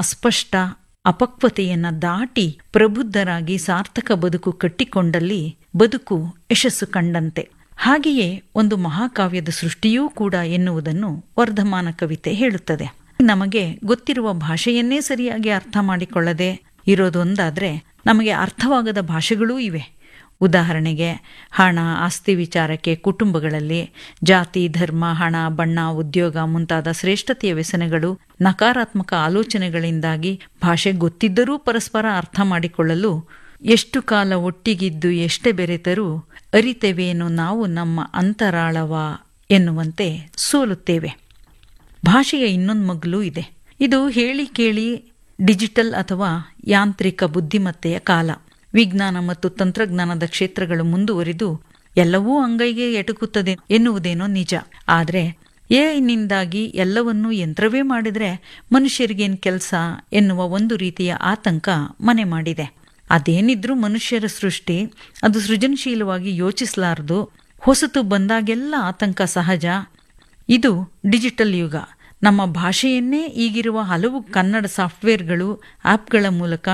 ಅಸ್ಪಷ್ಟ ಅಪಕ್ವತೆಯನ್ನ ದಾಟಿ ಪ್ರಬುದ್ಧರಾಗಿ ಸಾರ್ಥಕ ಬದುಕು ಕಟ್ಟಿಕೊಂಡಲ್ಲಿ ಬದುಕು ಯಶಸ್ಸು ಕಂಡಂತೆ ಹಾಗೆಯೇ ಒಂದು ಮಹಾಕಾವ್ಯದ ಸೃಷ್ಟಿಯೂ ಕೂಡ ಎನ್ನುವುದನ್ನು ವರ್ಧಮಾನ ಕವಿತೆ ಹೇಳುತ್ತದೆ ನಮಗೆ ಗೊತ್ತಿರುವ ಭಾಷೆಯನ್ನೇ ಸರಿಯಾಗಿ ಅರ್ಥ ಮಾಡಿಕೊಳ್ಳದೆ ಇರೋದೊಂದಾದ್ರೆ ನಮಗೆ ಅರ್ಥವಾಗದ ಭಾಷೆಗಳೂ ಇವೆ ಉದಾಹರಣೆಗೆ ಹಣ ಆಸ್ತಿ ವಿಚಾರಕ್ಕೆ ಕುಟುಂಬಗಳಲ್ಲಿ ಜಾತಿ ಧರ್ಮ ಹಣ ಬಣ್ಣ ಉದ್ಯೋಗ ಮುಂತಾದ ಶ್ರೇಷ್ಠತೆಯ ವ್ಯಸನಗಳು ನಕಾರಾತ್ಮಕ ಆಲೋಚನೆಗಳಿಂದಾಗಿ ಭಾಷೆ ಗೊತ್ತಿದ್ದರೂ ಪರಸ್ಪರ ಅರ್ಥ ಮಾಡಿಕೊಳ್ಳಲು ಎಷ್ಟು ಕಾಲ ಒಟ್ಟಿಗಿದ್ದು ಎಷ್ಟೇ ಬೆರೆತರೂ ಅರಿತೆವೇನು ನಾವು ನಮ್ಮ ಅಂತರಾಳವ ಎನ್ನುವಂತೆ ಸೋಲುತ್ತೇವೆ ಭಾಷೆಯ ಇನ್ನೊಂದು ಮಗ್ಲೂ ಇದೆ ಇದು ಹೇಳಿ ಕೇಳಿ ಡಿಜಿಟಲ್ ಅಥವಾ ಯಾಂತ್ರಿಕ ಬುದ್ಧಿಮತ್ತೆಯ ಕಾಲ ವಿಜ್ಞಾನ ಮತ್ತು ತಂತ್ರಜ್ಞಾನದ ಕ್ಷೇತ್ರಗಳು ಮುಂದುವರಿದು ಎಲ್ಲವೂ ಅಂಗೈಗೆ ಎಟುಕುತ್ತದೆ ಎನ್ನುವುದೇನೋ ನಿಜ ಆದರೆ ಎಐನಿಂದಾಗಿ ಎಲ್ಲವನ್ನೂ ಯಂತ್ರವೇ ಮಾಡಿದ್ರೆ ಮನುಷ್ಯರಿಗೇನು ಕೆಲಸ ಎನ್ನುವ ಒಂದು ರೀತಿಯ ಆತಂಕ ಮನೆ ಮಾಡಿದೆ ಅದೇನಿದ್ರೂ ಮನುಷ್ಯರ ಸೃಷ್ಟಿ ಅದು ಸೃಜನಶೀಲವಾಗಿ ಯೋಚಿಸಲಾರದು ಹೊಸತು ಬಂದಾಗೆಲ್ಲ ಆತಂಕ ಸಹಜ ಇದು ಡಿಜಿಟಲ್ ಯುಗ ನಮ್ಮ ಭಾಷೆಯನ್ನೇ ಈಗಿರುವ ಹಲವು ಕನ್ನಡ ಸಾಫ್ಟ್ವೇರ್ಗಳು ಆಪ್ಗಳ ಮೂಲಕ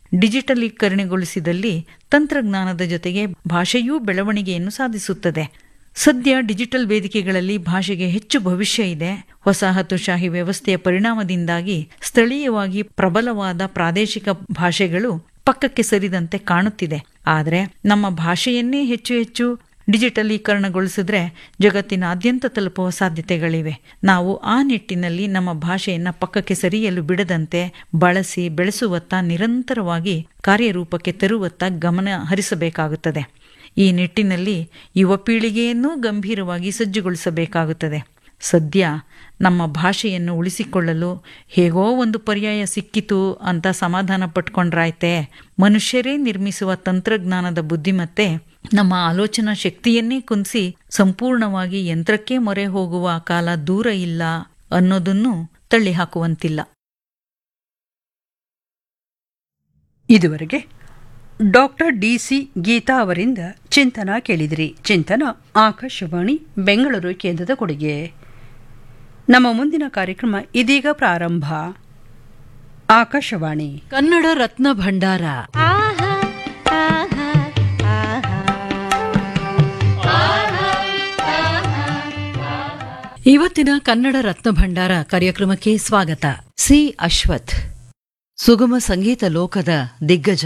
ಡಿಜಿಟಲೀಕರಣಗೊಳಿಸಿದಲ್ಲಿ ತಂತ್ರಜ್ಞಾನದ ಜೊತೆಗೆ ಭಾಷೆಯೂ ಬೆಳವಣಿಗೆಯನ್ನು ಸಾಧಿಸುತ್ತದೆ ಸದ್ಯ ಡಿಜಿಟಲ್ ವೇದಿಕೆಗಳಲ್ಲಿ ಭಾಷೆಗೆ ಹೆಚ್ಚು ಭವಿಷ್ಯ ಇದೆ ವಸಾಹತುಶಾಹಿ ವ್ಯವಸ್ಥೆಯ ಪರಿಣಾಮದಿಂದಾಗಿ ಸ್ಥಳೀಯವಾಗಿ ಪ್ರಬಲವಾದ ಪ್ರಾದೇಶಿಕ ಭಾಷೆಗಳು ಪಕ್ಕಕ್ಕೆ ಸರಿದಂತೆ ಕಾಣುತ್ತಿದೆ ಆದರೆ ನಮ್ಮ ಭಾಷೆಯನ್ನೇ ಹೆಚ್ಚು ಹೆಚ್ಚು ಡಿಜಿಟಲೀಕರಣಗೊಳಿಸಿದ್ರೆ ಜಗತ್ತಿನಾದ್ಯಂತ ತಲುಪುವ ಸಾಧ್ಯತೆಗಳಿವೆ ನಾವು ಆ ನಿಟ್ಟಿನಲ್ಲಿ ನಮ್ಮ ಭಾಷೆಯನ್ನ ಪಕ್ಕಕ್ಕೆ ಸರಿಯಲು ಬಿಡದಂತೆ ಬಳಸಿ ಬೆಳೆಸುವತ್ತ ನಿರಂತರವಾಗಿ ಕಾರ್ಯರೂಪಕ್ಕೆ ತರುವತ್ತ ಗಮನ ಹರಿಸಬೇಕಾಗುತ್ತದೆ ಈ ನಿಟ್ಟಿನಲ್ಲಿ ಯುವ ಪೀಳಿಗೆಯನ್ನೂ ಗಂಭೀರವಾಗಿ ಸಜ್ಜುಗೊಳಿಸಬೇಕಾಗುತ್ತದೆ ಸದ್ಯ ನಮ್ಮ ಭಾಷೆಯನ್ನು ಉಳಿಸಿಕೊಳ್ಳಲು ಹೇಗೋ ಒಂದು ಪರ್ಯಾಯ ಸಿಕ್ಕಿತು ಅಂತ ಸಮಾಧಾನ ಪಟ್ಕೊಂಡ್ರಾಯ್ತೆ ಮನುಷ್ಯರೇ ನಿರ್ಮಿಸುವ ತಂತ್ರಜ್ಞಾನದ ಬುದ್ಧಿಮತ್ತೆ ನಮ್ಮ ಆಲೋಚನಾ ಶಕ್ತಿಯನ್ನೇ ಕುಂದಿಸಿ ಸಂಪೂರ್ಣವಾಗಿ ಯಂತ್ರಕ್ಕೆ ಮೊರೆ ಹೋಗುವ ಕಾಲ ದೂರ ಇಲ್ಲ ಅನ್ನೋದನ್ನು ತಳ್ಳಿಹಾಕುವಂತಿಲ್ಲ ಇದುವರೆಗೆ ಡಾಕ್ಟರ್ ಡಿಸಿ ಗೀತಾ ಅವರಿಂದ ಚಿಂತನ ಕೇಳಿದಿರಿ ಚಿಂತನ ಆಕಾಶವಾಣಿ ಬೆಂಗಳೂರು ಕೇಂದ್ರದ ಕೊಡುಗೆ ನಮ್ಮ ಮುಂದಿನ ಕಾರ್ಯಕ್ರಮ ಇದೀಗ ಪ್ರಾರಂಭ ಆಕಾಶವಾಣಿ ಕನ್ನಡ ರತ್ನ ಭಂಡಾರ ಇವತ್ತಿನ ಕನ್ನಡ ರತ್ನ ಭಂಡಾರ ಕಾರ್ಯಕ್ರಮಕ್ಕೆ ಸ್ವಾಗತ ಸಿ ಅಶ್ವಥ್ ಸುಗಮ ಸಂಗೀತ ಲೋಕದ ದಿಗ್ಗಜ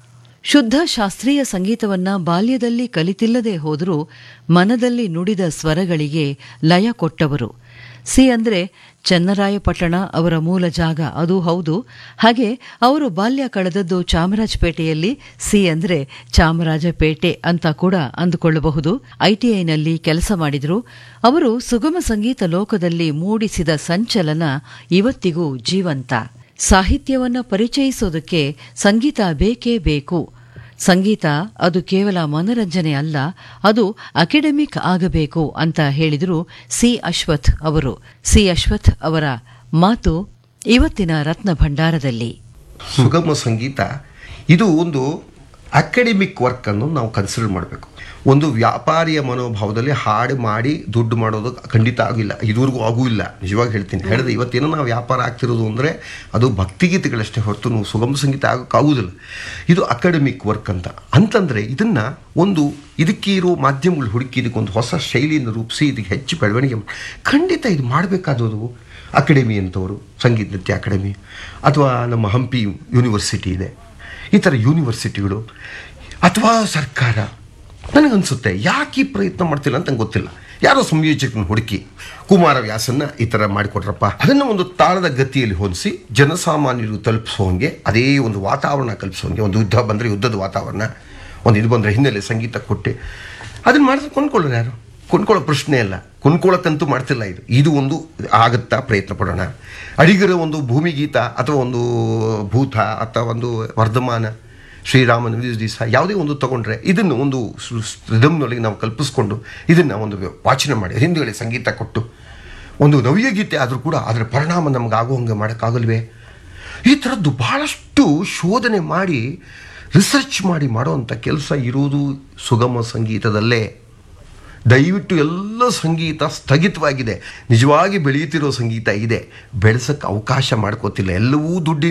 ಶುದ್ಧ ಶಾಸ್ತ್ರೀಯ ಸಂಗೀತವನ್ನ ಬಾಲ್ಯದಲ್ಲಿ ಕಲಿತಿಲ್ಲದೆ ಹೋದರೂ ಮನದಲ್ಲಿ ನುಡಿದ ಸ್ವರಗಳಿಗೆ ಲಯ ಕೊಟ್ಟವರು ಸಿ ಅಂದ್ರೆ ಚನ್ನರಾಯಪಟ್ಟಣ ಅವರ ಮೂಲ ಜಾಗ ಅದು ಹೌದು ಹಾಗೆ ಅವರು ಬಾಲ್ಯ ಕಳೆದದ್ದು ಚಾಮರಾಜಪೇಟೆಯಲ್ಲಿ ಸಿ ಅಂದ್ರೆ ಚಾಮರಾಜಪೇಟೆ ಅಂತ ಕೂಡ ಅಂದುಕೊಳ್ಳಬಹುದು ಐಟಿಐನಲ್ಲಿ ಕೆಲಸ ಮಾಡಿದ್ರು ಅವರು ಸುಗಮ ಸಂಗೀತ ಲೋಕದಲ್ಲಿ ಮೂಡಿಸಿದ ಸಂಚಲನ ಇವತ್ತಿಗೂ ಜೀವಂತ ಸಾಹಿತ್ಯವನ್ನ ಪರಿಚಯಿಸೋದಕ್ಕೆ ಸಂಗೀತ ಬೇಕೇ ಬೇಕು ಸಂಗೀತ ಅದು ಕೇವಲ ಮನರಂಜನೆ ಅಲ್ಲ ಅದು ಅಕಾಡೆಮಿಕ್ ಆಗಬೇಕು ಅಂತ ಹೇಳಿದರು ಸಿ ಅಶ್ವಥ್ ಅವರು ಸಿ ಅಶ್ವಥ್ ಅವರ ಮಾತು ಇವತ್ತಿನ ರತ್ನ ಭಂಡಾರದಲ್ಲಿ ಸುಗಮ ಸಂಗೀತ ಇದು ಒಂದು ಅಕಾಡೆಮಿಕ್ ವರ್ಕ್ ಅನ್ನು ನಾವು ಕನ್ಸಿಡರ್ ಮಾಡಬೇಕು ಒಂದು ವ್ಯಾಪಾರಿಯ ಮನೋಭಾವದಲ್ಲಿ ಹಾಡು ಮಾಡಿ ದುಡ್ಡು ಮಾಡೋದು ಖಂಡಿತ ಆಗಿಲ್ಲ ಇದುವರೆಗೂ ಆಗೂ ಇಲ್ಲ ನಿಜವಾಗಿ ಹೇಳ್ತೀನಿ ಹೇಳಿದ್ರೆ ಇವತ್ತೇನೋ ನಾವು ವ್ಯಾಪಾರ ಆಗ್ತಿರೋದು ಅಂದರೆ ಅದು ಭಕ್ತಿಗೀತೆಗಳಷ್ಟೇ ಹೊರತು ನಾವು ಸುಗಮ ಸಂಗೀತ ಆಗೋಕ್ಕಾಗುವುದಿಲ್ಲ ಇದು ಅಕಾಡೆಮಿಕ್ ವರ್ಕ್ ಅಂತ ಅಂತಂದರೆ ಇದನ್ನು ಒಂದು ಇದಕ್ಕೆ ಇರೋ ಮಾಧ್ಯಮಗಳು ಹುಡುಕಿ ಇದಕ್ಕೊಂದು ಹೊಸ ಶೈಲಿಯನ್ನು ರೂಪಿಸಿ ಇದಕ್ಕೆ ಹೆಚ್ಚು ಬೆಳವಣಿಗೆ ಮಾ- ಖಂಡಿತ ಇದು ಮಾಡಬೇಕಾದದು ಅಕಾಡೆಮಿ ಅಂತವರು ಸಂಗೀತ ನೃತ್ಯ ಅಕಾಡೆಮಿ ಅಥವಾ ನಮ್ಮ ಹಂಪಿ ಯೂನಿವರ್ಸಿಟಿ ಇದೆ ಈ ಥರ ಯೂನಿವರ್ಸಿಟಿಗಳು ಅಥವಾ ಸರ್ಕಾರ ನನಗನ್ಸುತ್ತೆ ಯಾಕೆ ಈ ಪ್ರಯತ್ನ ಮಾಡ್ತಿಲ್ಲ ಅಂತ ನಂಗೆ ಗೊತ್ತಿಲ್ಲ ಯಾರೋ ಸಂಯೋಜಕರನ್ನ ಹುಡುಕಿ ಕುಮಾರವ್ಯಾಸನ್ನ ಈ ಥರ ಮಾಡಿಕೊಟ್ರಪ್ಪ ಅದನ್ನು ಒಂದು ತಾಳದ ಗತಿಯಲ್ಲಿ ಹೊಂದಿಸಿ ಜನಸಾಮಾನ್ಯರು ತಲುಪಿಸುವಂಗೆ ಅದೇ ಒಂದು ವಾತಾವರಣ ಕಲ್ಪಿಸುವಂಗೆ ಒಂದು ಯುದ್ಧ ಬಂದರೆ ಯುದ್ಧದ ವಾತಾವರಣ ಒಂದು ಇದು ಬಂದರೆ ಹಿನ್ನೆಲೆ ಸಂಗೀತ ಕೊಟ್ಟೆ ಅದನ್ನು ಮಾಡಿದ್ರೆ ಕೊಂಡ್ಕೊಳ್ಳೋರು ಯಾರು ಕೊಂಡ್ಕೊಳ್ಳೋ ಪ್ರಶ್ನೆ ಇಲ್ಲ ಕೊಂಡ್ಕೊಳ್ಳೋಕ್ಕಂತೂ ಮಾಡ್ತಿಲ್ಲ ಇದು ಇದು ಒಂದು ಆಗುತ್ತಾ ಪ್ರಯತ್ನ ಪಡೋಣ ಅಡಿಗರ ಒಂದು ಭೂಮಿಗೀತ ಅಥವಾ ಒಂದು ಭೂತ ಅಥವಾ ಒಂದು ವರ್ಧಮಾನ ಶ್ರೀರಾಮನ ದಿವಸ ಯಾವುದೇ ಒಂದು ತಗೊಂಡ್ರೆ ಇದನ್ನು ಒಂದು ರಿದಮ್ನೊಳಗೆ ನಾವು ಕಲ್ಪಿಸ್ಕೊಂಡು ಇದನ್ನು ಒಂದು ವಾಚನ ಮಾಡಿ ಹಿಂದುಗಡೆ ಸಂಗೀತ ಕೊಟ್ಟು ಒಂದು ನವ್ಯ ಗೀತೆ ಆದರೂ ಕೂಡ ಅದರ ಪರಿಣಾಮ ನಮ್ಗೆ ಆಗುವಂಗೆ ಮಾಡೋಕ್ಕಾಗಲ್ವೇ ಈ ಥರದ್ದು ಬಹಳಷ್ಟು ಶೋಧನೆ ಮಾಡಿ ರಿಸರ್ಚ್ ಮಾಡಿ ಮಾಡೋವಂಥ ಕೆಲಸ ಇರುವುದು ಸುಗಮ ಸಂಗೀತದಲ್ಲೇ ದಯವಿಟ್ಟು ಎಲ್ಲ ಸಂಗೀತ ಸ್ಥಗಿತವಾಗಿದೆ ನಿಜವಾಗಿ ಬೆಳೆಯುತ್ತಿರೋ ಸಂಗೀತ ಇದೆ ಬೆಳೆಸೋಕ್ಕೆ ಅವಕಾಶ ಮಾಡ್ಕೋತಿಲ್ಲ ಎಲ್ಲವೂ ದುಡ್ಡಿನ